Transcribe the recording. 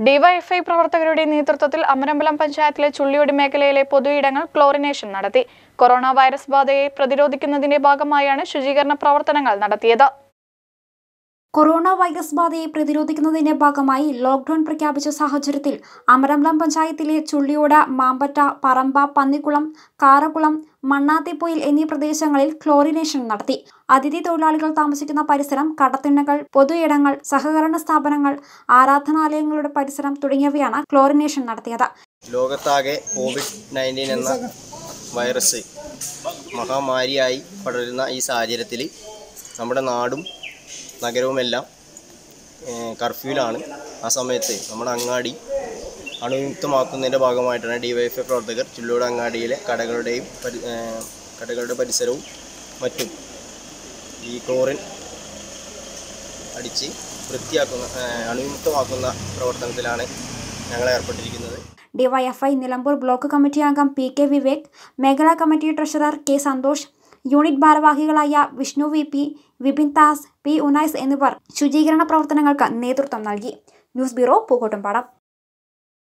DYFI പ്രവർത്തകരുടെ നേതൃത്വത്തിൽ അമരമ്പലം പഞ്ചായത്തിലെ ചുള്ളിയോടി മേഖലയിലെ പൊതുയിടങ്ങൾ ക്ലോറിനേഷൻ നടത്തി കൊറോണ വൈറസ് ബാധയെ പ്രതിരോധിക്കുന്നതിന്റെ ഭാഗമായാണ് ശുചീകരണ പ്രവർത്തനങ്ങൾ നടത്തിയത് കൊറോണ വൈറസ് ബാധയെ പ്രതിരോധിക്കുന്നതിന്റെ ഭാഗമായി ലോക്ഡൌൺ പ്രഖ്യാപിച്ച സാഹചര്യത്തിൽ അമരമ്പലം പഞ്ചായത്തിലെ ചുള്ളിയോട് മാമ്പറ്റ പറമ്പ പന്നിക്കുളം കാറക്കുളം മണ്ണാത്തിപ്പൊയിൽ എന്നീ പ്രദേശങ്ങളിൽ ക്ലോറിനേഷൻ നടത്തി അതിഥി തൊഴിലാളികൾ താമസിക്കുന്ന പരിസരം കടത്തിണ്ണകൾ പൊതുയിടങ്ങൾ സഹകരണ സ്ഥാപനങ്ങൾ ആരാധനാലയങ്ങളുടെ പരിസരം തുടങ്ങിയവയാണ് ക്ലോറിനേഷൻ നടത്തിയത് ലോകത്താകെ കോവിഡ് നയൻറ്റീൻ എന്ന വൈറസ് മഹാമാരിയായി പടരുന്ന ഈ സാഹചര്യത്തിൽ നമ്മുടെ നാടും നഗരവുമെല്ലാം ഏഹ്, കർഫ്യൂവിലാണ് ആ സമയത്ത് നമ്മുടെ അങ്ങാടി അണുവിമുക്തമാക്കുന്നതിൻ്റെ ഭാഗമായിട്ടാണ് ഡിവൈഎഫ്ഐ പ്രവർത്തകർ ചുള്ളൂട് അങ്ങാടിയിലെ കടകളുടെയും പരി ഏഹ്, കടകളുടെ പരിസരവും മറ്റും ഈ ക്ലോറിൻ അടിച്ച് വൃത്തിയാക്കുന്ന ഏഹ്, അണുവിമുക്തമാക്കുന്ന പ്രവർത്തനത്തിലാണ് ഞങ്ങൾ ഏർപ്പെട്ടിരിക്കുന്നത് ഡിവൈഎഫ്ഐ നിലമ്പൂർ ബ്ലോക്ക് കമ്മിറ്റി അംഗം പി കെ വിവേക് മേഖലാ committee treasurer K Santhosh unit ഭാരവാഹികളായ Vishnu V P Vipin Das P Unais എന്നിവർ ശുചീകരണ പ്രവർത്തനങ്ങൾക്ക് നേതൃത്വം നൽകി ന്യൂസ് ബ്യൂറോ പൂക്കോട്ടുംപാടം